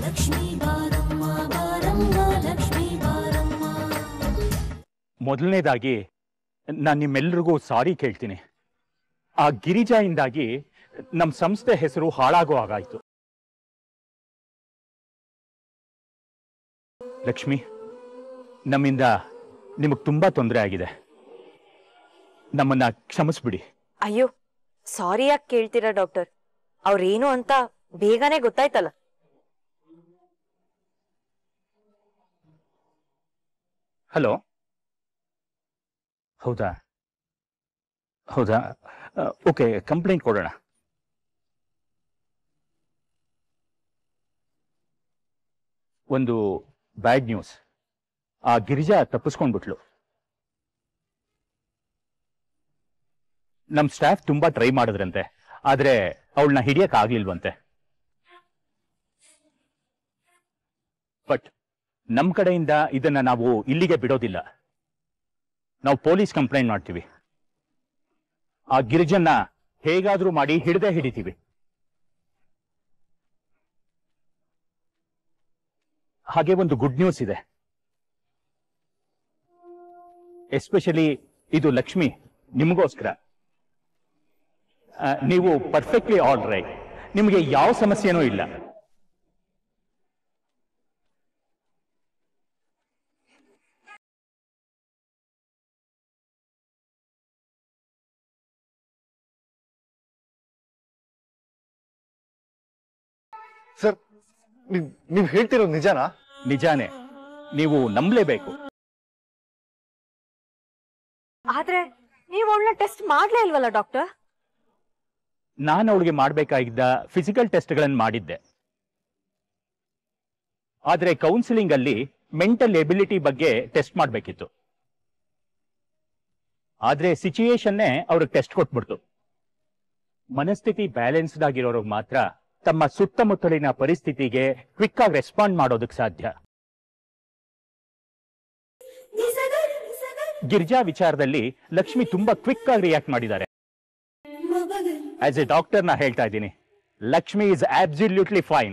ಲಕ್ಷ್ಮೀ ಬಾರಮ್ಮ ಬಾರಮ್ಮ ಲಕ್ಷ್ಮೀ ಬಾರಮ್ಮ ಮೊದಲನೇದಾಗಿ ನಾನು ನಿಮ್ಮೆಲ್ರಿಗೂ ಸಾರಿ ಕೇಳ್ತೀನಿ ಆ ಗಿರಿಜಾಯಿಂದಾಗಿ ನಮ್ಮ ಸಂಸ್ಥೆ ಹೆಸರು ಹಾಳಾಗೋ ಹಾಗಾಯ್ತು ಲಕ್ಷ್ಮಿ ನಮ್ಮಿಂದ ನಿಮಗೆ ತುಂಬಾ ತೊಂದರೆ ಆಗಿದೆ ನಮ್ಮನ್ನ ಕ್ಷಮಿಸ್ಬಿಡಿ ಅಯ್ಯೋ ಸಾರಿ ಯಾಕೆ ಕೇಳ್ತೀರಾ ಡಾಕ್ಟರ್ ಅವ್ರೇನು ಅಂತ ಬೇಗನೆ ಗೊತ್ತಾಯ್ತಲ್ಲ ಹಲೋ ಹೌದಾ ಹೌದಾ ಓಕೆ ಕಂಪ್ಲೇಂಟ್ ಕೊಡೋಣ ಒಂದು ಬ್ಯಾಡ್ ನ್ಯೂಸ್ ಆ ಗಿರಿಜಾ ತಪ್ಪಿಸ್ಕೊಂಡ್ಬಿಟ್ಲು ನಮ್ ಸ್ಟಾಫ್ ತುಂಬಾ ಟ್ರೈ ಮಾಡಿದ್ರಂತೆ ಆದ್ರೆ ಅವಳನ್ನ ಹಿಡಿಯಕ್ ಆಗ್ಲಿಲ್ವಂತೆ ಬಟ್ ನಮ್ ಕಡೆಯಿಂದ ಇದನ್ನ ನಾವು ಇಲ್ಲಿಗೆ ಬಿಡೋದಿಲ್ಲ ನಾವು ಪೊಲೀಸ್ ಕಂಪ್ಲೇಂಟ್ ಮಾಡ್ತೀವಿ ಆ ಗಿರಿಜನ್ನ ಹೇಗಾದ್ರೂ ಮಾಡಿ ಹಿಡದೆ ಹಿಡಿತೀವಿ ಹಾಗೆ ಒಂದು ಗುಡ್ ನ್ಯೂಸ್ ಇದೆ ಎಸ್ಪೆಷಲಿ ಇದು ಲಕ್ಷ್ಮಿ ನಿಮಗೋಸ್ಕರ ಆ, ನೀವು ಪರ್ಫೆಕ್ಟ್ಲಿ ಆಲ್ ರೈಟ್ ನಿಮಗೆ ಯಾವ ಸಮಸ್ಯೆನೂ ಇಲ್ಲ ಸರ್ ನೀವ್ ನೀವ್ ಹೇಳ್ತಿರೋದು ನಿಜನಾ ನಿಜಾನೇ ನೀವು ನಂಬಲೇಬೇಕು ಆದ್ರೆ ನೀವು ಅವಳನ್ನ ಟೆಸ್ಟ್ ಮಾಡ್ಲೇ ಇಲ್ವಲ್ಲ ಡಾಕ್ಟರ್ ನಾನು ಅವಳಿಗೆ ಮಾಡಬೇಕಾಗಿದ್ದ ಫಿಸಿಕಲ್ ಟೆಸ್ಟ್ಗಳನ್ನು ಮಾಡಿದ್ದೆ ಆದ್ರೆ ಕೌನ್ಸಿಲಿಂಗ್ ಅಲ್ಲಿ ಮೆಂಟಲ್ ಎಬಿಲಿಟಿ ಬಗ್ಗೆ ಟೆಸ್ಟ್ ಮಾಡಬೇಕಿತ್ತು ಆದ್ರೆ ಸಿಚುಯೇಷನ್ನೇ ಅವ್ರಿಗೆ ಟೆಸ್ಟ್ ಕೊಟ್ಬಿಡ್ತು ಮನಸ್ಥಿತಿ ಬ್ಯಾಲೆನ್ಸ್ಡ್ ಆಗಿರೋರಿಗೆ ಮಾತ್ರ ತಮ್ಮ ಸುತ್ತಮುತ್ತಲಿನ ಪರಿಸ್ಥಿತಿಗೆ ಕ್ವಿಕ್ ಆಗಿ ರೆಸ್ಪಾಂಡ್ ಮಾಡೋದಕ್ಕೆ ಸಾಧ್ಯ ಗಿರ್ಜಾ ವಿಚಾರದಲ್ಲಿ ಲಕ್ಷ್ಮಿ ತುಂಬಾ ಕ್ವಿಕ್ ಆಗಿ ರಿಯಾಕ್ಟ್ ಮಾಡಿದ್ದಾರೆ ಆಸ್ ಎ ಡಾಕ್ಟರ್ ನಾ ಹೇಳ್ತಾ ಇದ್ದೀನಿ ಲಕ್ಷ್ಮಿ ಇಸ್ ಆಬ್ಸಲ್ಯೂಟ್ಲಿ ಫೈನ್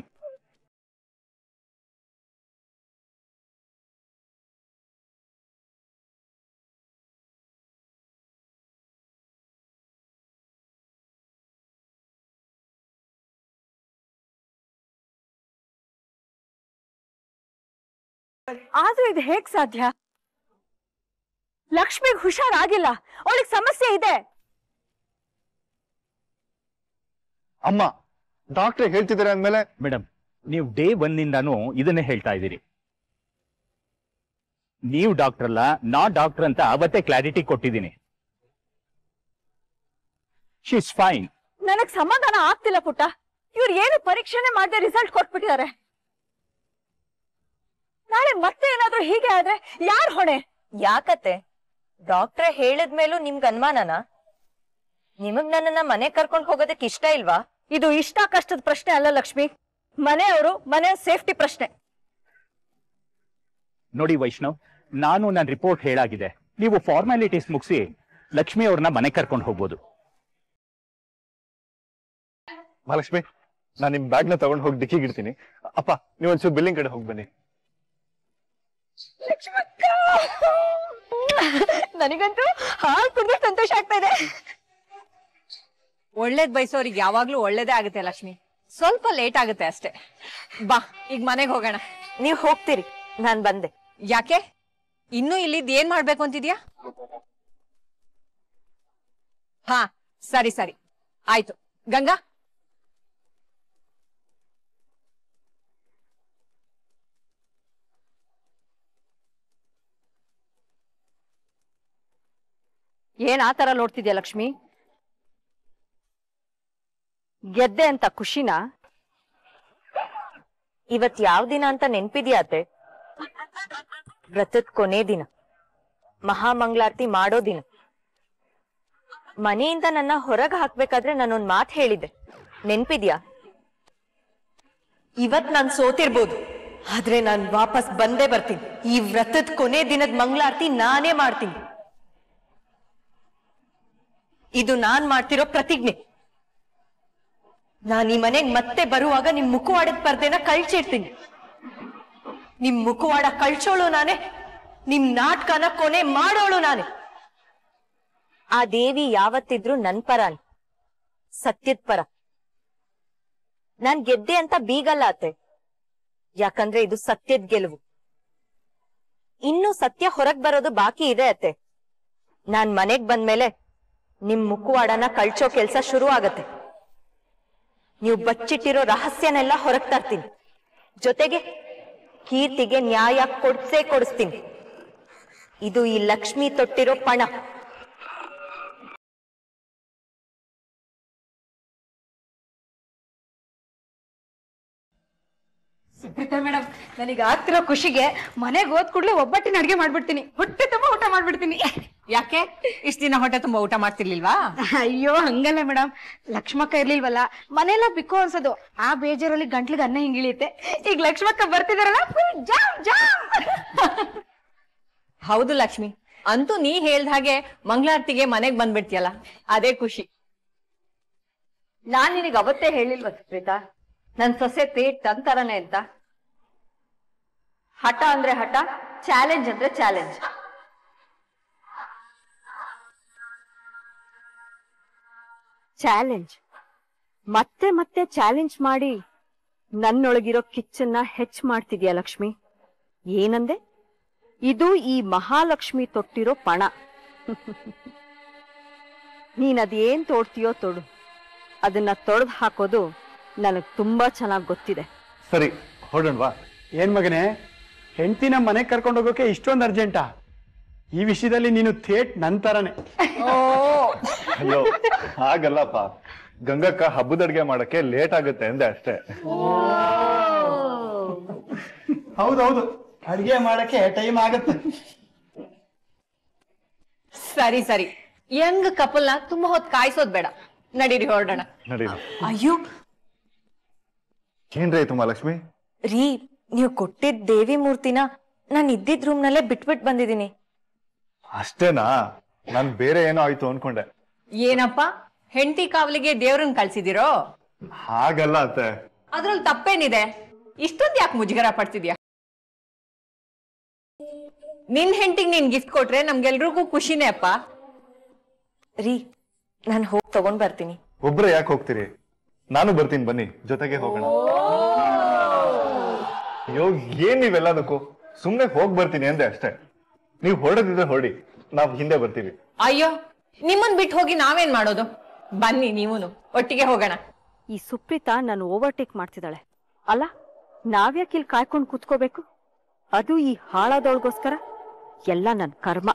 ಆದ್ರೂ ಇದು ಹೇಗ್ ಸಾಧ್ಯ ಲಕ್ಷ್ಮಿಗ್ ಹುಷಾರಾಗಿಲ್ಲ ಅವಳಿಗೆ ಸಮಸ್ಯೆ ಇದೆ ಅಮ್ಮ ಡಾಕ್ಟರ್ ಹೇಳ್ತಿದ್ದಾರೆ ಅಂದ್ಮೇಲೆ ಮೇಡಮ್ ನೀವು ಡೇ ಒನ್ನಿಂದಾನು ಇದನ್ನೇ ಹೇಳ್ತಾ ಇದ್ದೀರಿ ನೀವು ಡಾಕ್ಟರ್ ಅಲ್ಲ ನಾ ಡಾಕ್ಟರ್ ಅಂತ ಅವತ್ತೇ ಕ್ಲಾರಿಟಿ ಕೊಟ್ಟಿದ್ದೀನಿ ಶೀಸ್ ಫೈನ್ ನನಗ್ ಸಮಾಧಾನ ಆಗ್ತಿಲ್ಲ ಪುಟ್ಟ ಇವ್ರು ಏನು ಪರೀಕ್ಷೆನೆ ಮಾಡದೆ ರಿಸಲ್ಟ್ ಕೊಟ್ಬಿಟ್ಟಿದ್ದಾರೆ ನಾಳೆ ಮತ್ತೆ ಏನಾದ್ರೂ ಹೀಗೆ ಆದ್ರೆ ಯಾರ್ ಹೊಣೆ ಯಾಕತ್ತೆ ಡಾಕ್ಟ್ರೆ ಹೇಳಿದ್ಮೇಲೂ ನಿಮ್ಗ್ ಅನುಮಾನನ ನಿಮಗ್ ನನ್ನನ್ನ ಮನೆ ಕರ್ಕೊಂಡ್ ಹೋಗೋದಕ್ ಇಷ್ಟ ಇಲ್ವಾ ಇದು ಇಷ್ಟ ಕಷ್ಟದ ಪ್ರಶ್ನೆ ಅಲ್ಲ ಲಕ್ಷ್ಮಿ ಮನೆಯವರು ಮನೆ ಸೇಫ್ಟಿ ಪ್ರಶ್ನೆ ನೋಡಿ ವೈಷ್ಣವ್ ನಾನು ನನ್ನ ರಿಪೋರ್ಟ್ ಹೇಳಾಗಿದೆ ನೀವು ಫಾರ್ಮಾಲಿಟೀಸ್ ಮುಗಿಸಿ ಲಕ್ಷ್ಮಿ ಅವ್ರನ್ನ ಮನೆ ಕರ್ಕೊಂಡು ಹೋಗ್ಬೋದು ಮಹಾಲಕ್ಷ್ಮಿ ನಾನ್ ನಿಮ್ ಬ್ಯಾಗ್ ನ ತಗೊಂಡ್ ಹೋಗಿ ಡಿಕ್ಕಿಗೆ ಇಡ್ತೀನಿ ಅಪ್ಪ ನೀವ್ ಒಂಚೂರು ಬಿಲ್ಲಿಂಗ್ ಕಡೆ ಹೋಗಿ ಬನ್ನಿ ನನಗಂತೂ ಹಾಲ್ ಕುಡಿದ್ರೆ ಸಂತೋಷ ಆಗ್ತಾ ಇದೆ ಒಳ್ಳೇದ್ ಬಯಸೋರಿಗೆ ಯಾವಾಗ್ಲೂ ಒಳ್ಳೇದೇ ಆಗುತ್ತೆ ಲಕ್ಷ್ಮಿ ಸ್ವಲ್ಪ ಲೇಟ್ ಆಗುತ್ತೆ ಅಷ್ಟೇ ಬಾ ಈಗ ಮನೆಗೆ ಹೋಗೋಣ ನೀವ್ ಹೋಗ್ತೀರಿ ನಾನ್ ಬಂದೆ ಯಾಕೆ ಇನ್ನೂ ಇಲ್ಲಿದ್ ಏನ್ ಮಾಡ್ಬೇಕು ಅಂತಿದ್ಯಾ ಹಾ ಸರಿ ಸರಿ ಆಯ್ತು ಗಂಗಾ ಏನ್ ಆ ತರ ನೋಡ್ತಿದ್ಯಾ ಲಕ್ಷ್ಮಿ ಗೆದ್ದೆ ಅಂತ ಖುಷಿನಾ ಇವತ್ ಯಾವ ದಿನ ಅಂತ ನೆನ್ಪಿದ್ಯಾ ಅತ್ತೆ ವ್ರತದ ಕೊನೆ ದಿನ ಮಹಾಮಂಗಳಾರತಿ ಮಾಡೋ ದಿನ ಮನೆಯಿಂದ ನನ್ನ ಹೊರಗ್ ಹಾಕ್ಬೇಕಾದ್ರೆ ನಾನೊಂದ್ ಮಾತ್ ಹೇಳಿದ್ದೆ ನೆನ್ಪಿದ್ಯಾ ಇವತ್ ನಾನ್ ಸೋತಿರ್ಬೋದು ಆದ್ರೆ ನಾನ್ ವಾಪಸ್ ಬಂದೇ ಬರ್ತೀನಿ ಈ ವ್ರತದ ಕೊನೆ ದಿನದ ಮಂಗಳಾರತಿ ನಾನೇ ಮಾಡ್ತೀನಿ ಇದು ನಾನ್ ಮಾಡ್ತಿರೋ ಪ್ರತಿಜ್ಞೆ ನಾನ್ ಈ ಮನೆಗ್ ಮತ್ತೆ ಬರುವಾಗ ನಿಮ್ ಮುಖವಾಡದ ಪರ್ದೆನ ಕಳ್ಚಿಡ್ತೀನಿ ನಿಮ್ ಮುಖವಾಡ ಕಳ್ಸೋಳು ನಾನೇ ನಿಮ್ ನಾಟಕನ ಕೊನೆ ಮಾಡೋಳು ನಾನೇ ಆ ದೇವಿ ಯಾವತ್ತಿದ್ರು ನನ್ ಪರಾನ್ ಸತ್ಯದ ಪರ ನಾನ್ ಗೆದ್ದೆ ಅಂತ ಬೀಗಲ್ಲ ಅತ್ತೆ ಯಾಕಂದ್ರೆ ಇದು ಸತ್ಯದ ಗೆಲುವು ಇನ್ನು ಸತ್ಯ ಹೊರಗ್ ಬರೋದು ಬಾಕಿ ಇದೆ ಅತ್ತೆ ನಾನ್ ಮನೆಗ್ ಬಂದ್ಮೇಲೆ ನಿಮ್ ಮುಖವಾಡನ ಕಳ್ಚೋ ಕೆಲ್ಸ ಶುರು ಆಗತ್ತೆ ನೀವು ಬಚ್ಚಿಟ್ಟಿರೋ ರಹಸ್ಯನೆಲ್ಲ ಹೊರಗ್ ತರ್ತೀನಿ ಜೊತೆಗೆ ಕೀರ್ತಿಗೆ ನ್ಯಾಯ ಕೊಡ್ಸೇ ಕೊಡಿಸ್ತೀನಿ ಇದು ಈ ಲಕ್ಷ್ಮಿ ತೊಟ್ಟಿರೋ ಪಣ ಸುಪ್ರೀತಾ ಮೇಡಮ್ ನನಗೆ ಆಗ್ತಿರೋ ಖುಷಿಗೆ ಮನೆಗೆ ಹೋದ್ ಕೂಡ್ಲೆ ಒಬ್ಬಟ್ಟಿನ ಅಡ್ಗೆ ಮಾಡ್ಬಿಡ್ತೀನಿ ಹೊಟ್ಟೆ ತುಂಬಾ ಊಟ ಮಾಡ್ಬಿಡ್ತೀನಿ ಯಾಕೆ ಇಷ್ಟ ದಿನ ಹೊಟ್ಟೆ ತುಂಬಾ ಊಟ ಮಾಡ್ತಿರ್ಲಿಲ್ವಾ ಅಯ್ಯೋ ಹಂಗಲ್ಲ ಮೇಡಮ್ ಲಕ್ಷ್ಮಕ್ಕ ಇರ್ಲಿಲ್ವಲ್ಲ ಮನೆಯೆಲ್ಲ ಬಿಕ್ಕೋ ಅನ್ಸೋದು ಆ ಬೇಜಾರಲ್ಲಿ ಗಂಟ್ಲಿಗೆ ಅನ್ನ ಹಿಂಗಿಳಿಯುತ್ತೆ ಈಗ ಲಕ್ಷ್ಮಕ್ಕ ಬರ್ತಿದಾರಲ್ಲ full ಜಾಮ್ ಜಾಮ್ ಹೌದು ಲಕ್ಷ್ಮಿ ಅಂತೂ ನೀ ಹೇಳ್ದ ಹಾಗೆ ಮಂಗಳಾರತಿಗೆ ಮನೆಗ್ ಬಂದ್ಬಿಡ್ತೀಯಲ್ಲ ಅದೇ ಖುಷಿ ನಾನ್ ನಿನಗೆ ಅವತ್ತೇ ಹೇಳಿಲ್ವ ಸುಪ್ರೀತಾ ನನ್ ಸೊಸೆ ಪೇಟ್ ತಂತರನೆ ಅಂತ ಹಠ ಅಂದ್ರೆ ಹಠ ಚಾಲೆಂಜ್ ಅಂದ್ರೆ ಚಾಲೆಂಜ್ ಚಾಲೆಂಜ್ ಮತ್ತೆ ಮತ್ತೆ ಚಾಲೆಂಜ್ ಮಾಡಿ ನನ್ನೊಳಗಿರೋ ಕಿಚ್ಚನ್ನ ಹೆಚ್ಚ್ ಮಾಡ್ತಿದ್ಯಾ ಲಕ್ಷ್ಮಿ ಏನಂದೆ ಇದು ಈ ಮಹಾಲಕ್ಷ್ಮಿ ತೊಟ್ಟಿರೋ ಪಣ ನೀನದೇನ್ ತೋಡ್ತೀಯೋ ತೊಡು ಅದನ್ನ ತೊಡೆದು ಹಾಕೋದು ನನಗ್ ತುಂಬಾ ಚೆನ್ನಾಗ್ ಗೊತ್ತಿದೆ ಸರಿ ಹೊರಡೋಣವಾ ಏನ್ ಮಗನೇ ಹೆಂಡತಿನ ಮನೆಗೆ ಕರ್ಕೊಂಡು ಹೋಗೋಕೆ ಇಷ್ಟೊಂದು ಅರ್ಜೆಂಟಾ ಈ ವಿಷಯದಲ್ಲಿ ನೀನು ಥೇಟ್ ನಂತರನೇ ಅಯ್ಯೋ ಹಾಗಲ್ಲಪ್ಪ ಗಂಗಕ್ಕ ಹಬ್ಬದ ಅಡ್ಗೆ ಮಾಡಕ್ಕೆ ಲೇಟ್ ಆಗುತ್ತೆ ಅಂದೆ ಅಷ್ಟೇ ಹೌದೌದು ಅಡಿಗೆ ಮಾಡಕ್ಕೆ ಟೈಮ್ ಆಗತ್ತೆ ಸರಿ ಸರಿ ಯಂಗ್ ಕಪಲ್ನ ತುಂಬಾ ಹೊತ್ತು ಕಾಯಿಸೋದ್ ಬೇಡ ನಡೀರಿ ಹೊರಡೋಣ ನಡೀರಿ ಅಯ್ಯೋ ಏನ್ರಿ ಆಯ್ತು ಮಹಾಲಕ್ಷ್ಮಿ ರೀ ನೀವು ಕೊಟ್ಟಿದ್ ದೇವಿ ಮೂರ್ತಿನ ನಾನ್ ಇದ್ದಿದ್ ರೂಮ್ ನಲ್ಲೇ ಬಿಟ್ಬಿಟ್ ಬಂದಿದೀನಿ ಅಷ್ಟೇನಾ ನಾನ್ ಬೇರೆ ಏನೋ ಆಯ್ತು ಅನ್ಕೊಂಡೆ ಏನಪ್ಪ ಹೆಂಡತಿ ಕಾವಲಿಗೆ ದೇವ್ರನ್ ಕಳ್ಸಿದಿರೋ ಹಾಗಲ್ಲ ಅತ್ತೆ ಅದ್ರಲ್ಲಿ ತಪ್ಪೇನಿದೆ ಇಷ್ಟೊಂದು ಯಾಕೆ ಮುಜುಗರ ಪಡ್ತಿದ್ಯಾ ನಿನ್ ಹೆಂಡತಿಗ್ ನೀನ್ ಗಿಫ್ಟ್ ಕೊಟ್ರೆ ನಮ್ಗೆಲ್ರಿಗೂ ಖುಷಿನೇ ಅಪ್ಪ ರೀ ನಾನ್ ಹೋಗ್ ತಗೊಂಡ್ ಬರ್ತೀನಿ ಒಬ್ರೆ ಯಾಕೆ ಹೋಗ್ತೀರಿ ನಾನು ಬರ್ತೀನಿ ಬನ್ನಿ ಜೊತೆಗೆ ಹೋಗೋಣ ಅಯ್ಯೋ ಏನ್ ನೀವೆಲ್ಲದಕ್ಕೂ ಸುಮ್ನೆ ಹೋಗ್ ಬರ್ತೀನಿ ಅಂದೆ ಅಷ್ಟೇ ನೀವ್ ಹೊರಡದಿದ್ರೆ ಹೊರಡಿ ನಾವ್ ಹಿಂದೆ ಬರ್ತೀವಿ ಅಯ್ಯೋ ನಿಮ್ಮನ್ ಬಿಟ್ಟು ಹೋಗಿ ನಾವೇನ್ ಮಾಡೋದು ಬನ್ನಿ ನೀವುನು ಒಟ್ಟಿಗೆ ಹೋಗೋಣ ಈ ಸುಪ್ರೀತಾ ನಾನು ಓವರ್ಟೇಕ್ ಮಾಡ್ತಿದ್ದಾಳೆ ಅಲ್ಲ ನಾವ್ಯಾಕೆ ಇಲ್ಲಿ ಕಾಯ್ಕೊಂಡು ಕೂತ್ಕೋಬೇಕು ಅದು ಈ ಹಾಳಾದವಳಿಗೋಸ್ಕರ ಎಲ್ಲ ನನ್ ಕರ್ಮ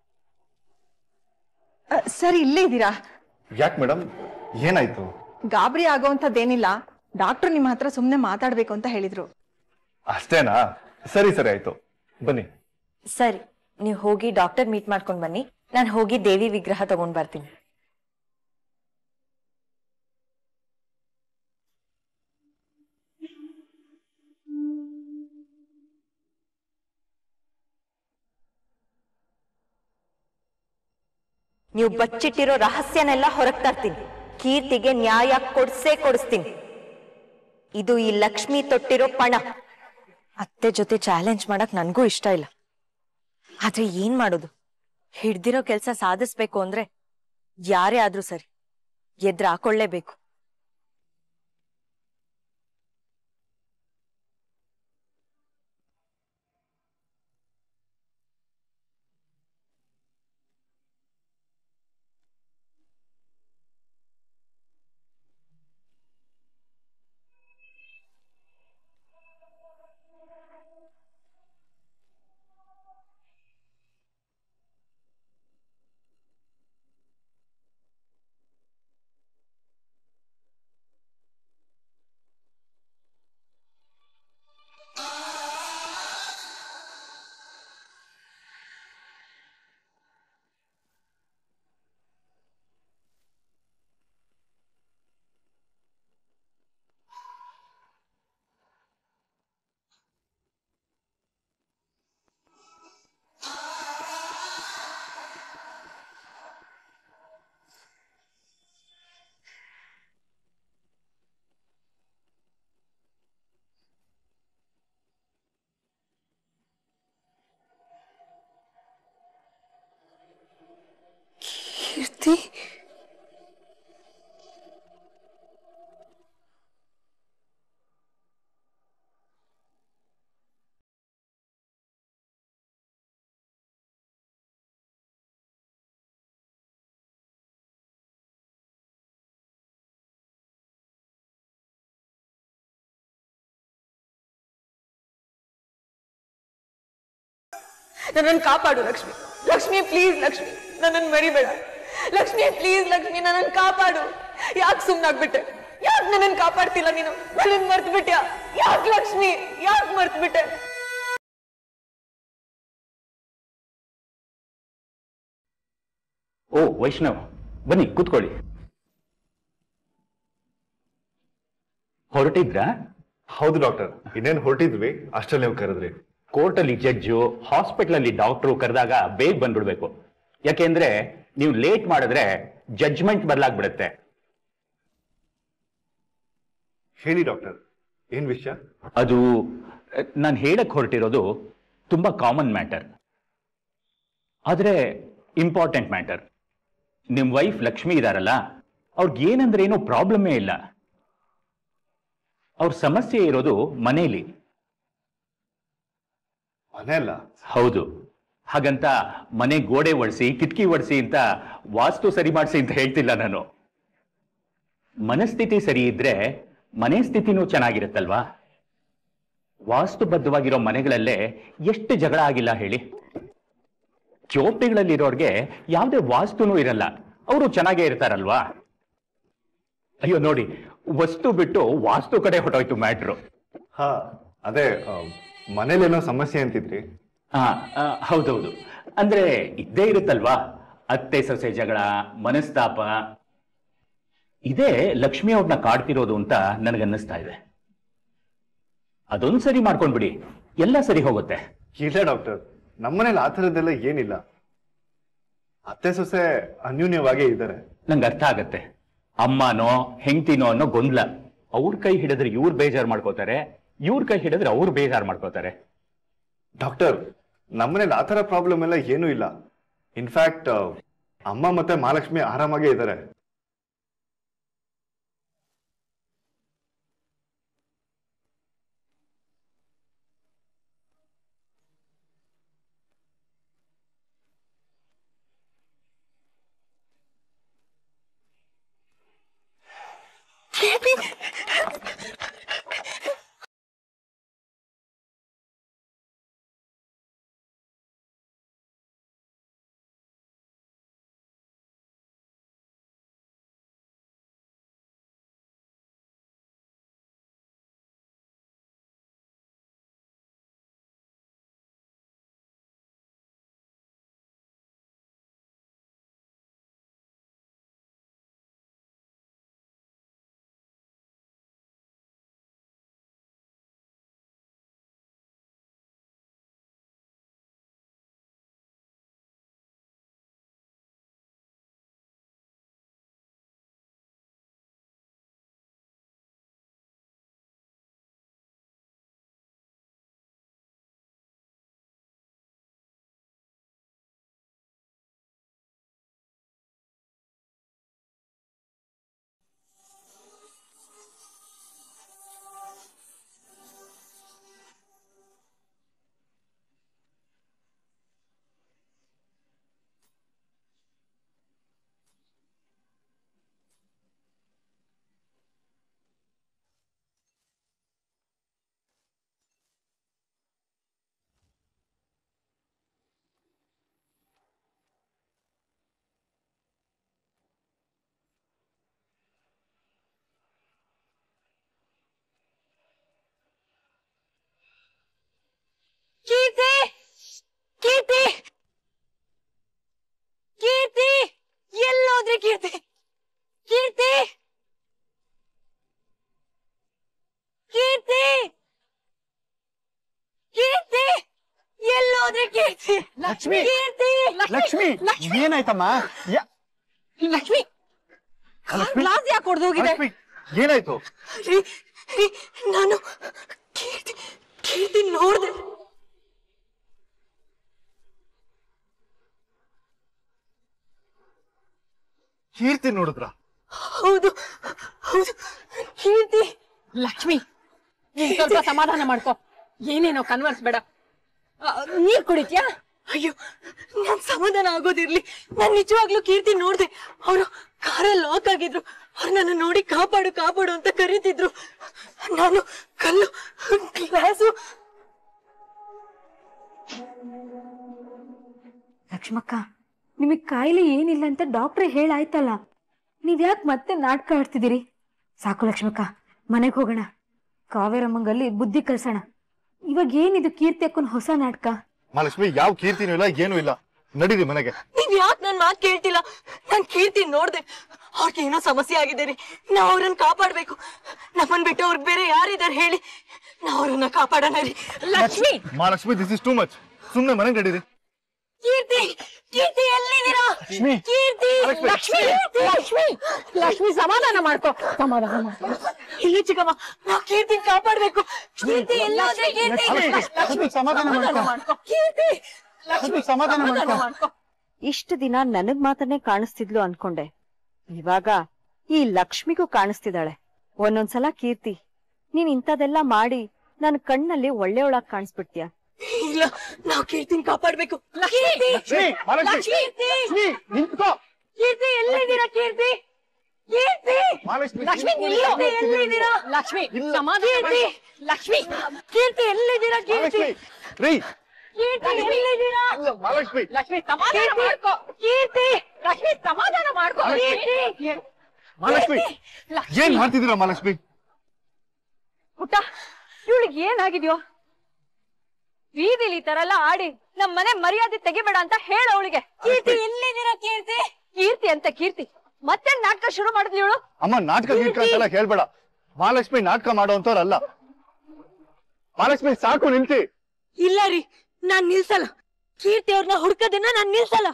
ಸರಿ ಇಲ್ಲೇ ಇದ್ದೀರಾ ಯಾಕೆ ಮೇಡಮ್ ಏನಾಯ್ತು ಗಾಬರಿ ಆಗೋಂಥದ್ದೇನಿಲ್ಲ ಡಾಕ್ಟರ್ ನಿಮ್ಮ ಹತ್ರ ಸುಮ್ನೆ ಮಾತಾಡ್ಬೇಕು ಅಂತ ಹೇಳಿದ್ರು ಅಷ್ಟೇನಾ ಸರಿ ಸರಿ ಆಯ್ತು ಬನ್ನಿ ಸರಿ ನೀವು ಹೋಗಿ ಡಾಕ್ಟರ್ ಮೀಟ್ ಮಾಡ್ಕೊಂಡ್ ಬನ್ನಿ ನಾನು ಹೋಗಿ ದೇವಿ ವಿಗ್ರಹ ತಗೊಂಡ್ ಬರ್ತೀನಿ ನೀವು ಬಚ್ಚಿಟ್ಟಿರೋ ರಹಸ್ಯನೆಲ್ಲ ಹೊರಗ್ ತರ್ತೀನಿ ಕೀರ್ತಿಗೆ ನ್ಯಾಯ ಕೊಡ್ಸೇ ಕೊಡಿಸ್ತೀನಿ ಇದು ಈ ಲಕ್ಷ್ಮಿ ತೊಟ್ಟಿರೋ ಪಣ ಅತ್ತೆ ಜೊತೆ ಚಾಲೆಂಜ್ ಮಾಡಕ್ ನನ್ಗೂ ಇಷ್ಟ ಇಲ್ಲ ಆದ್ರೆ ಏನ್ ಮಾಡೋದು ಹಿಡ್ದಿರೋ ಕೆಲ್ಸ ಸಾಧಿಸ್ಬೇಕು ಅಂದ್ರೆ ಯಾರೇ ಆದ್ರೂ ಸರಿ ಎದ್ರ ಹಾಕೊಳ್ಳೇಬೇಕು ನನ್ನನ್ನು ಕಾಪಾಡು ಲಕ್ಷ್ಮಿ ಲಕ್ಷ್ಮಿ ಪ್ಲೀಸ್ ಲಕ್ಷ್ಮಿ ನನ್ನನ್ನು ಮರಿಬೇಡ ಲಕ್ಷ್ಮಿ ಪ್ಲೀಸ್ ಲಕ್ಷ್ಮಿ ನನ್ನನ್ನು ಕಾಪಾಡು ಯಾಕೆ ಸುಮ್ಮನಾಗ್ಬಿಟ್ಟೆ ಯಾಕೆ ನನ್ನನ್ನು ಕಾಪಾಡ್ತಿಲ್ಲ ನೀನು ನನ್ನನ್ನು ಮರ್ತು ಬಿಟ್ಯಾ ಯಾಕೆ ಲಕ್ಷ್ಮಿ ಯಾಕೆ ಮರ್ತು ಬಿಟ್ಟೆ ಓ ವೈಷ್ಣವ್ ಬನ್ನಿ ಕೂತ್ಕೊಳ್ಳಿ ಹೊರಟಿದ್ರಾ ಹೌದು ಡಾಕ್ಟರ್ ಇನ್ನೇನ್ ಹೊರಟಿದ್ವಿ ಅಷ್ಟರಲ್ಲಿ ನೀವು ಕರೆದ್ರಿ ಕೋರ್ಟಲ್ಲಿ ಜಡ್ಜು ಹಾಸ್ಪಿಟಲ್ ಡಾಕ್ಟ್ರು ಕರೆದಾಗ ಬೇಗ ಬಂದ್ಬಿಡ್ಬೇಕು ಯಾಕೆಂದ್ರೆ ನೀವು ಲೇಟ್ ಮಾಡಿದ್ರೆ ಜಡ್ಜ್ಮೆಂಟ್ ಬದಲಾಗ್ಬಿಡುತ್ತೆ ಹೇಳಿ ಡಾಕ್ಟರ್ ಏನ್ ವಿಷಯ ಅದು ನಾನು ಹೇಳಕ್ ಹೊರಟಿರೋದು ತುಂಬಾ ಕಾಮನ್ ಮ್ಯಾಟರ್ ಆದ್ರೆ ಇಂಪಾರ್ಟೆಂಟ್ ಮ್ಯಾಟರ್ ನಿಮ್ ವೈಫ್ ಲಕ್ಷ್ಮಿ ಇದಾರಲ್ಲ ಅವ್ರಿಗೆ ಏನಂದ್ರೆ ಏನೋ ಪ್ರಾಬ್ಲಮ್ಮೇ ಇಲ್ಲ ಅವ್ರ ಸಮಸ್ಯೆ ಇರೋದು ಮನೇಲಿ ಮನೆ ಅಲ್ಲ ಹೌದು ಹಾಗಂತ ಮನೆ ಗೋಡೆ ಒಡಿಸಿ ಕಿಟಕಿ ಒಡಿಸಿ ಅಂತ ವಾಸ್ತು ಸರಿ ಮಾಡಿಸಿ ಅಂತ ಹೇಳ್ತಿಲ್ಲ ನಾನು ಮನಸ್ಥಿತಿ ಸರಿ ಇದ್ರೆ ಮನೆ ಸ್ಥಿತಿನೂ ಚೆನ್ನಾಗಿರುತ್ತಲ್ವಾ ವಾಸ್ತುಬದ್ಧವಾಗಿರೋ ಮನೆಗಳಲ್ಲೇ ಎಷ್ಟು ಜಗಳ ಆಗಿಲ್ಲ ಹೇಳಿ ಚೋಪಡಿಗಳಲ್ಲಿರೋರ್ಗೆ ಯಾವುದೇ ವಾಸ್ತುನೂ ಇರಲ್ಲ ಅವರು ಚೆನ್ನಾಗೇ ಇರ್ತಾರಲ್ವಾ ಅಯ್ಯೋ ನೋಡಿ ವಸ್ತು ಬಿಟ್ಟು ವಾಸ್ತು ಕಡೆ ಹೊಟ್ಟೋಯ್ತು ಮ್ಯಾಟ್ರು ಹಾ ಅದೇ ಆ, ಮನೇಲೇನೋ ಸಮಸ್ಯೆ ಅಂತಿದ್ರಿ ಹಾ ಆ, ಹೌದೌದು ಅಂದ್ರೆ ಇದ್ದೇ ಇರುತ್ತಲ್ವಾ ಅತ್ತೆ ಸೊಸೆ ಜಗಳ ಮನಸ್ತಾಪ ಇದೇ ಲಕ್ಷ್ಮಿ ಅವ್ರನ್ನ ಕಾಡ್ತಿರೋದು ಅಂತ ನನಗನ್ನಿಸ್ತಾ ಇದೆ ಅದೊಂದ್ ಸರಿ ಮಾಡ್ಕೊಂಡ್ಬಿಡಿ ಎಲ್ಲ ಸರಿ ಹೋಗುತ್ತೆ ಇಲ್ಲ ಡಾಕ್ಟರ್ ನಮ್ಮನೇಲಿ ಆ ಥರದ್ದೆಲ್ಲ ಏನಿಲ್ಲ ಅತ್ತೆ ಸೊಸೆ ಅನ್ಯೂನ್ಯವಾಗೇ ಇದ್ದಾರೆ ನಂಗೆ ಅರ್ಥ ಆಗತ್ತೆ ಅಮ್ಮನೋ ಹೆಂಡ್ತಿನೋ ಅನ್ನೋ ಗೊಂದಲ ಅವ್ರ ಕೈ ಹಿಡಿದ್ರೆ ಇವ್ರು ಬೇಜಾರ್ ಮಾಡ್ಕೋತಾರೆ ಇವ್ರ ಕೈ ಹಿಡಿದ್ರೆ ಅವ್ರು ಬೇಜಾರ್ ಮಾಡ್ಕೋತಾರೆ ಡಾಕ್ಟರ್ ನಮ್ಮನೇಲಿ ಆ ಥರ ಪ್ರಾಬ್ಲಮ್ ಎಲ್ಲ ಏನೂ ಇಲ್ಲ ಇನ್ಫ್ಯಾಕ್ಟ್ ಅಮ್ಮ ಮತ್ತೆ ಮಹಾಲಕ್ಷ್ಮಿ ಆರಾಮಾಗೇ ಇದ್ದಾರೆ ಕೀರ್ತಿ ಕೀರ್ತಿ ಕೀರ್ತಿ ಎಲ್ಲೋದ್ರಿ ಕೀರ್ತಿ ಕೀರ್ತಿ ಕೀರ್ತಿ ಕೀರ್ತಿ ಎಲ್ಲೋದ್ರಿ ಕೀರ್ತಿ ಲಕ್ಷ್ಮಿ! ಕೀರ್ತಿ ಲಕ್ಷ್ಮಿ ಏನಾಯ್ತಮ್ಮ ಯಾ- ಲಕ್ಷ್ಮಿ ಗ್ಲಾಸ್ ಯಾಕೆ ಹೊಡೆದೋಗಿದೆ ಲಕ್ಷ್ಮಿ ಏನಾಯ್ತು ರೀ ರೀ ನಾನು ಕೀರ್ತಿ ಕೀರ್ತಿ ನೋಡ್ದೆ ಕೀರ್ತಿ ನೋಡಿದ್ರ ಹೌದು ಹೌದು ಕೀರ್ತಿ ಲಕ್ಷ್ಮಿ ನೀನ್ ಸ್ವಲ್ಪ ಸಮಾಧಾನ ಮಾಡ್ಕೋ ಏನೇನೋ ಕನ್ವರ್ಸ್ ಬೇಡ ಆ, ನೀರ್ ಕುಡಿತ್ಯಾ ಅಯ್ಯೋ ನಾನ್ ಸಮಾಧಾನ ಆಗೋದಿರ್ಲಿ ನಾನ್ ನಿಜವಾಗ್ಲೂ ಕೀರ್ತಿ ನೋಡ್ದೆ ಅವರು ಕಾರಲ್ಲಿ ಲಾಕ್ ಆಗಿದ್ರು ಅವ್ರು ನನ್ನ ನೋಡಿ ಕಾಪಾಡು ಕಾಪಾಡು ಅಂತ ಕರೀತಿದ್ರು ನಾನು ಕಲ್ಲು ಗ್ಲಾಸು ಲಕ್ಷ್ಮಕ್ಕ ನಿಮಗ್ ಕಾಯಿಲೆ ಏನಿಲ್ಲ ಅಂತ ಡಾಕ್ಟ್ರೇ ಹೇಳಾಯ್ತಲ್ಲ ನೀವ್ಯಾಕೆ ಮತ್ತೆ ನಾಟಕ ಆಡ್ತಿದ್ದೀರಿ ಸಾಕು ಲಕ್ಷ್ಮಕ್ಕ ಮನೆಗೆ ಹೋಗೋಣ ಕಾವೇರಮ್ಮಂಗಲ್ಲಿ ಬುದ್ಧಿ ಕಲ್ಸೋಣ ಇವಾಗ ಏನಿದು ಕೀರ್ತಿ ಅಕ್ಕನ ಹೊಸ ನಾಟಕ ಮಹಾಲಕ್ಷ್ಮಿ ಯಾವ ಕೀರ್ತಿನೂ ಇಲ್ಲ ಏನೂ ಇಲ್ಲ ನಡೀರಿ ಮನೆಗೆ ನೀವ್ ಯಾಕೆ ನನ್ ಮಾತ್ ಕೇಳ್ತಿಲ್ಲ ನಾನ್ ಕೀರ್ತಿ ನೋಡ್ದೆ ಅವ್ರಿಗೆ ಏನೋ ಸಮಸ್ಯೆ ಆಗಿದೆ ರೀ ನಾವ್ ಅವ್ರನ್ನ ಕಾಪಾಡ್ಬೇಕು ನಮ್ಮನ್ ಬಿಟ್ಟು ಅವ್ರಿಗೆ ಬೇರೆ ಯಾರಿದಾರೆ ಹೇಳಿ ನಾವ್ ಅವ್ರನ್ನ ಕಾಪಾಡೋಣ ರೀ Lakshmi Mahalakshmi this is too much ಸುಮ್ಮನೆ ಮನೆಗೆ ನಡೀರಿ ಕೀರ್ತಿ ಕೀರ್ತಿ ಎಲ್ಲಿದ್ದೀರಾ ಕೀರ್ತಿ ಲಕ್ಷ್ಮಿ ಲಕ್ಷ್ಮಿ ಲಕ್ಷ್ಮಿ ಸಮಾಧಾನ ಮಾಡ್ಕೋ ಸಮಾಧಾನ ಮಾಡ್ಕೋ ಇಲ್ಲ ಚಿಕ್ಕಮ್ಮ ನಾವ್ ಕೀರ್ತಿ ಕಾಪಾಡ್ಬೇಕು ಕೀರ್ತಿ ಎಲ್ಲೋದ್ರೆ ಕೀರ್ತಿ ಲಕ್ಷ್ಮಿ ಸಮಾಧಾನ ಮಾಡ್ಕೊ ಕೀರ್ತಿ ಲಕ್ಷ್ಮಿ ಸಮಾಧಾನ ಮಾಡ್ಕೊ ಇಷ್ಟು ದಿನ ನನಗ್ ಮಾತ್ರನೇ ಕಾಣಿಸ್ತಿದ್ಲು ಅನ್ಕೊಂಡೆ ಇವಾಗ ಈ ಲಕ್ಷ್ಮಿಗೂ ಕಾಣಿಸ್ತಿದ್ದಾಳೆ ಒಂದೊಂದ್ಸಲ ಕೀರ್ತಿ ನೀನ್ ಇಂಥದೆಲ್ಲ ಮಾಡಿ ನನ್ ಕಣ್ಣಲ್ಲಿ ಒಳ್ಳೆಯವಳಾಗ್ ಕಾಣಿಸ್ಬಿಡ್ತೀಯ ಇಲ್ಲ ನಾವ್ ಕೀರ್ತಿನ ಕಾಪಾಡ್ಬೇಕು ಕೀರ್ತಿ ಲಕ್ಷ್ಮಿ ಮಹಾಲಕ್ಷ್ಮಿ ಕೀರ್ತಿ ಲಕ್ಷ್ಮಿ ನಿಂತ್ಕೋ ಕೀರ್ತಿ ಎಲ್ಲಿದ್ದೀರಾ ಕೀರ್ತಿ ಕೀರ್ತಿ ಮಹಾಲಕ್ಷ್ಮಿ ಲಕ್ಷ್ಮಿ ನಿಲ್ಲು ಎಲ್ಲಿದ್ದೀರಾ ಲಕ್ಷ್ಮಿ ಸಮಾಧಾನ ಕೀರ್ತಿ ಲಕ್ಷ್ಮಿ ಕೀರ್ತಿ ಎಲ್ಲಿದ್ದೀರಾ ಕೀರ್ತಿ ಮಹಾಲಕ್ಷ್ಮಿ ರೀ ಕೀರ್ತಿ ಎಲ್ಲಿದ್ದೀರಾ ಮಹಾಲಕ್ಷ್ಮಿ ಲಕ್ಷ್ಮಿ ಸಮಾಧಾನ ಮಾಡ್ಕೋ ಕೀರ್ತಿ ಲಕ್ಷ್ಮಿ ಸಮಾಧಾನ ಮಾಡ್ಕೋ ಕೀರ್ತಿ ಮಹಾಲಕ್ಷ್ಮಿ ಏನ್ ಮಾಡ್ತಿದ್ದೀರಾ ಮಹಾಲಕ್ಷ್ಮಿ ಪುಟ್ಟ ಇವಳಿಗೆ ಏನಾಗಿದ್ಯೋ ಬೀದಿಲಿ ಈ ತರ ಎಲ್ಲ ಆಡಿ ನಮ್ ಮನೆ ಮರ್ಯಾದೆ ತೆಗಿಬೇಡ ಅಂತ ಹೇಳ ಅವಳಿಗೆ ಕೀರ್ತಿ ಎಲ್ಲಿದ್ದೀರಾ ಕೀರ್ತಿ ಕೀರ್ತಿ ಅಂತ ಕೀರ್ತಿ ಮತ್ತೆ ನಾಟಕ ಶುರು ಮಾಡಿದ್ಲಿ ಇವಳು ಅಮ್ಮ ನಾಟಕ ಗೀಟಕ ಅಂತೆಲ್ಲ ಹೇಳ್ಬೇಡ ಮಹಾಲಕ್ಷ್ಮಿ ನಾಟಕ ಮಾಡೋಂಥವ್ರಲ್ಲ ಮಹಾಲಕ್ಷ್ಮಿ ಸಾಕು ನಿಲ್ಸಿ ಇಲ್ಲ ರೀ ನಾನ್ ನಿಲ್ಸಲ್ಲ ಕೀರ್ತಿ ಅವ್ರನ್ನ ಹುಡ್ಕೋದನ್ನ ನಾನ್ ನಿಲ್ಸಲ್ಲ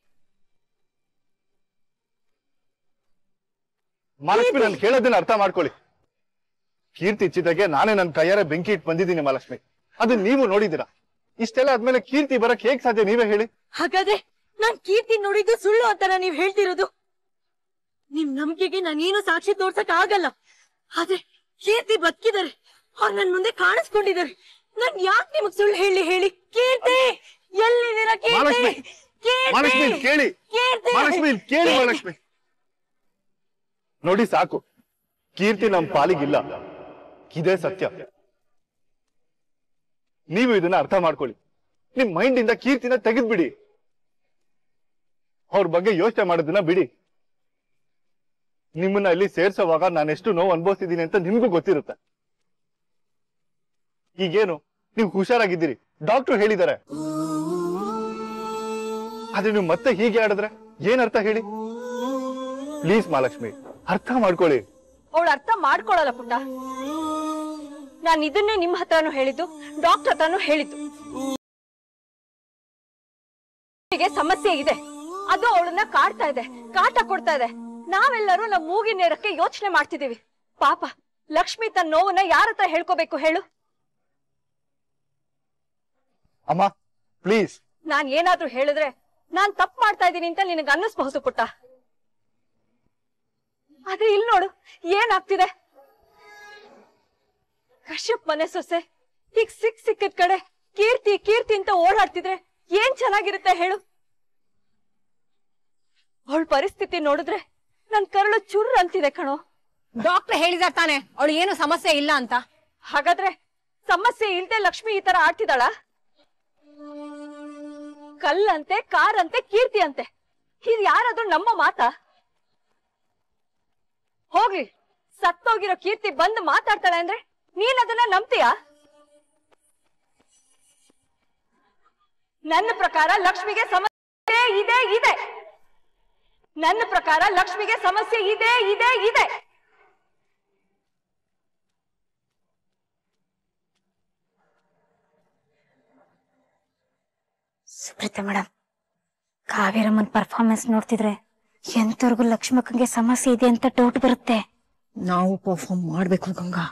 ಮಹಾಲಕ್ಷ್ಮಿ ನನ್ ಕೇಳೋದನ್ನ ಅರ್ಥ ಮಾಡ್ಕೊಳ್ಳಿ ಕೀರ್ತಿ ಚಿತೆಗೆ ನಾನೇ ನನ್ನ ಕೈಯಾರೆ ಬೆಂಕಿ ಇಟ್ಟು ಬಂದಿದ್ದೀನಿ ಮಹಾಲಕ್ಷ್ಮಿ ಅದು ನೀವು ನೋಡಿದ್ದೀರಾ ಇಷ್ಟೆಲ್ಲ ಆದ್ಮೇಲೆ ಕೀರ್ತಿ ಬರಕ್ ಹೇಗ್ ಸಾಧ್ಯ ನೀವೇ ಹೇಳಿ ಹಾಗಾದ್ರೆ ನಾನ್ ಕೀರ್ತಿ ನೋಡಿದ್ದು ಸುಳ್ಳು ಅಂತಾರ ನೀವ್ ಹೇಳ್ತಿರೋದು ನಿಮ್ ನಂಬಿಕೆಗೆ ನಾನೇನು ಸಾಕ್ಷಿ ತೋರ್ಸಕ್ ಆಗಲ್ಲ ಆದ್ರೆ ಕೀರ್ತಿ ಬದುಕಿದಾರೆ ಅವ್ರು ನನ್ ಮುಂದೆ ಕಾಣಿಸ್ಕೊಂಡಿದ್ದಾರೆ ನಾನ್ ಯಾಕೆ ನಿಮಗ್ ಸುಳ್ಳು ಹೇಳಿ ಹೇಳಿ ಕೀರ್ತಿ ಎಲ್ಲಿದ್ದೀರಾ ಮಹಾಲಕ್ಷ್ಮಿ ಕೀರ್ತಿ ಮಹಾಲಕ್ಷ್ಮಿ ಕೀರ್ತಿ ಕೇಳಿ ಕೀರ್ತಿ ಮಹಾಲಕ್ಷ್ಮಿ ಕೇಳಿ ಮಹಾಲಕ್ಷ್ಮಿ ನೋಡಿ ಸಾಕು ಕೀರ್ತಿ ನಮ್ ಪಾಲಿಗಿಲ್ಲ ಇದೇ ಸತ್ಯ ನೀವು ಇದನ್ನ ಅರ್ಥ ಮಾಡ್ಕೊಳ್ಳಿ ನಿಮ್ ಮೈಂಡ್ ಇಂದ ಕೀರ್ತಿನ ತೆಗೆದ್ಬಿಡಿ ಅವ್ರ ಬಗ್ಗೆ ಯೋಚನೆ ಮಾಡೋದನ್ನ ಬಿಡಿ ನಿಮ್ಮನ್ನ ಇಲ್ಲಿ ಸೇರ್ಸೋವಾಗ ನಾನು ಎಷ್ಟು ನೋವು ಅನುಭವಿಸಿದ್ದೀನಿ ಅಂತ ನಿಮ್ಗೂ ಗೊತ್ತಿರುತ್ತೆ ಈಗೇನು ನೀವು ಹುಷಾರಾಗಿದ್ದೀರಿ ಡಾಕ್ಟ್ರು ಹೇಳಿದ್ದಾರೆ ಆದ್ರೆ ನೀವು ಮತ್ತೆ ಹೀಗೆ ಆಡಿದ್ರೆ ಏನ್ ಅರ್ಥ ಹೇಳಿ ಪ್ಲೀಸ್ ಮಹಾಲಕ್ಷ್ಮಿ ಅರ್ಥ ಮಾಡ್ಕೊಳ್ಳಿ ಅವಳು ಅರ್ಥ ಮಾಡ್ಕೊಳಲ್ಲ ಪುಟ್ಟ ನಾನ್ ಇದನ್ನೇ ನಿಮ್ ಹತ್ರನೂ ಹೇಳಿದ್ದು ಡಾಕ್ಟರ್ ಹತ್ರನೂ ಹೇಳಿದ್ದು ಅವಳಿಗೆ ಸಮಸ್ಯೆ ಇದೆ ಅದು ಅವಳನ್ನ ಕಾಡ್ತಾ ಇದೆ ಕಾಟ ಕೊಡ್ತಾ ಇದೆ ನಾವೆಲ್ಲರೂ ನಮ್ಮ ಮೂಗಿನ ನೇರಕ್ಕೆ ಯೋಚನೆ ಮಾಡ್ತಿದೀವಿ ಪಾಪ ಲಕ್ಷ್ಮಿ ತನ್ನ ನೋವನ್ನ ಯಾರ ಹತ್ರ ಹೇಳ್ಕೋಬೇಕು ಹೇಳು ಅಮ್ಮ ಪ್ಲೀಸ್ ನಾನ್ ಏನಾದ್ರೂ ಹೇಳಿದ್ರೆ ನಾನ್ ತಪ್ಪು ಮಾಡ್ತಾ ಇದ್ದೀನಿ ಅಂತ ನಿನಗೆ ಅನ್ನಿಸ್ಬಹುದು ಪುಟ್ಟ ಆದ್ರೆ ಇಲ್ಲಿ ನೋಡು ಏನಾಗ್ತಿದೆ ಕಶ್ಯಪ್ ಮನೆ ಸೊಸೆ ಈಗ ಸಿಕ್ ಸಿಕ್ಕದ್ ಕಡೆ ಕೀರ್ತಿ ಕೀರ್ತಿ ಅಂತ ಓಡಾಡ್ತಿದ್ರೆ ಏನ್ ಚೆನ್ನಾಗಿರುತ್ತೆ ಹೇಳು ಅವಳ ಪರಿಸ್ಥಿತಿ ನೋಡಿದ್ರೆ ನನ್ ಕರಳು ಚುರ್ರ್ ಅಂತಿದೆ ಕಣೋ ಡಾಕ್ಟರ್ ಹೇಳಿದಾರೆ ತಾನೆ ಅವಳು ಏನು ಸಮಸ್ಯೆ ಇಲ್ಲ ಅಂತ ಹಾಗಾದ್ರೆ ಸಮಸ್ಯೆ ಇಲ್ದೆ ಲಕ್ಷ್ಮಿ ಈ ತರ ಆಡ್ತಿದ್ದಾಳ ಕಲ್ಲಂತೆ ಕಾರಂತೆ ಕೀರ್ತಿ ಅಂತೆ ಇದು ಯಾರಾದ್ರೂ ನಮ್ಮ ಮಾತಾ ಹೋಗ್ಲಿ ಸತ್ತೋಗಿರೋ ಕೀರ್ತಿ ಬಂದು ಮಾತಾಡ್ತಾಳೆ ಅಂದ್ರೆ ನೀನ್ ಅದನ್ನ ನಂಬ್ತೀಯಾ ನನ್ನ ಪ್ರಕಾರ ಲಕ್ಷ್ಮಿಗೆ ಸಮಸ್ಯೆ ಇದೆ ಇದೆ ನನ್ನ ಪ್ರಕಾರ ಲಕ್ಷ್ಮಿಗೆ ಸಮಸ್ಯೆ ಇದೆ ಇದೆ ಇದೆ ಸುಪ್ರೀತಾ ಮೇಡಮ್ ಕಾವೇರಮ್ಮನ್ ಪರ್ಫಾರ್ಮೆನ್ಸ್ ನೋಡ್ತಿದ್ರೆ ಎಂತವ್ರಿಗೂ ಲಕ್ಷ್ಮಕ್ಕಂಗೆ ಸಮಸ್ಯೆ ಇದೆ ಅಂತ ಡೌಟ್ ಬರುತ್ತೆ ನಾವು ಪರ್ಫಾರ್ಮ್ ಮಾಡ್ಬೇಕು ಗಂಗಾ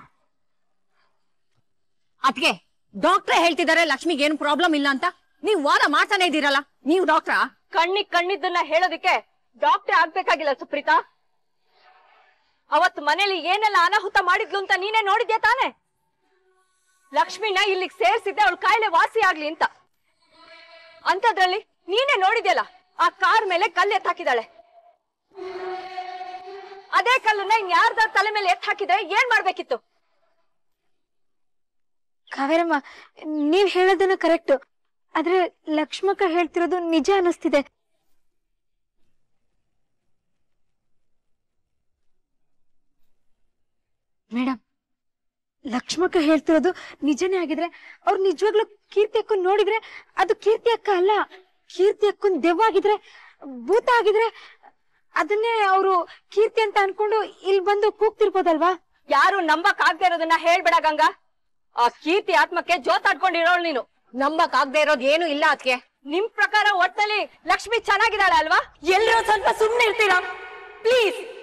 ಅದ್ಗೆ ಡಾಕ್ಟ್ರೇ ಹೇಳ್ತಿದ್ದಾರೆ ಲಕ್ಷ್ಮಿಗೆ ಏನು ಪ್ರಾಬ್ಲಮ್ ಇಲ್ಲ ಅಂತ ನೀವು ವಾದ ಮಾಡ್ತಾನೆ ಇದ್ದೀರಲ್ಲ ನೀವು ಡಾಕ್ಟ್ರಾ ಕಣ್ಣಿಗ್ ಕಣ್ಣಿದ್ದನ್ನ ಹೇಳೋದಕ್ಕೆ ಡಾಕ್ಟರ್ ಆಗ್ಬೇಕಾಗಿಲ್ಲ ಸುಪ್ರೀತಾ ಅವತ್ ಮನೇಲಿ ಏನೆಲ್ಲ ಅನಾಹುತ ಮಾಡಿದ್ಲು ಅಂತ ನೀನೇ ನೋಡಿದ್ಯಾ ತಾನೆ ಲಕ್ಷ್ಮಿನ ಇಲ್ಲಿಗೆ ಸೇರ್ಸಿದ್ದೆ ಅವಳ ಕಾಯಿಲೆ ವಾಸಿ ಆಗ್ಲಿ ಅಂತ ಅಂತದ್ರಲ್ಲಿ ನೀನೇ ನೋಡಿದ್ಯಲ್ಲ ಆ ಕಾರ್ ಮೇಲೆ ಕಲ್ಲು ಎತ್ ಹಾಕಿದಾಳೆ ಅದೇ ಕಲ್ಲನ್ನ ಇನ್ಯಾರ್ದಾರ ತಲೆ ಮೇಲೆ ಎತ್ ಹಾಕಿದ್ರೆ ಏನ್ ಮಾಡ್ಬೇಕಿತ್ತು ಕಾವೇರಮ್ಮ ನೀವ್ ಹೇಳೋದನ್ನ ಕರೆಕ್ಟ್ ಆದ್ರೆ ಲಕ್ಷ್ಮಕ್ಕ ಹೇಳ್ತಿರೋದು ನಿಜ ಅನಿಸ್ತಿದೆ ಮೇಡಮ್ ಲಕ್ಷ್ಮಕ್ಕ ಹೇಳ್ತಿರೋದು ನಿಜನೇ ಆಗಿದ್ರೆ ಅವ್ರು ನಿಜವಾಗ್ಲೂ ಕೀರ್ತಿ ಅಕ್ಕನ್ ನೋಡಿದ್ರೆ ಅದು ಕೀರ್ತಿ ಅಕ್ಕ ಅಲ್ಲ ಕೀರ್ತಿ ಅಕ್ಕನ್ ದೆವ್ವ ಆಗಿದ್ರೆ ಭೂತ ಆಗಿದ್ರೆ ಅದನ್ನೇ ಅವರು ಕೀರ್ತಿ ಅಂತ ಅನ್ಕೊಂಡು ಇಲ್ಲಿ ಬಂದು ಕೂಗ್ತಿರ್ಬೋದಲ್ವಾ ಯಾರು ನಂಬಕ್ ಆಗದೆ ಇರೋದನ್ನ ಹೇಳ್ಬೇಡ ಗಂಗಾ ಆ ಕೀರ್ತಿ ಆತ್ಮಕ್ಕೆ ಜೋತಾಡ್ಕೊಂಡಿರೋಳು ನೀನು ನಂಬಕ್ ಆಗದೆ ಇರೋದು ಏನು ಇಲ್ಲ ಅದಕ್ಕೆ ನಿಮ್ ಪ್ರಕಾರ ಒಟ್ಟಲ್ಲಿ ಲಕ್ಷ್ಮಿ ಚೆನ್ನಾಗಿದ್ದಾಳೆ ಅಲ್ವಾ ಎಲ್ರೂ ಸ್ವಲ್ಪ ಸುಮ್ನೆ ಇರ್ತೀರಾ ಪ್ಲೀಸ್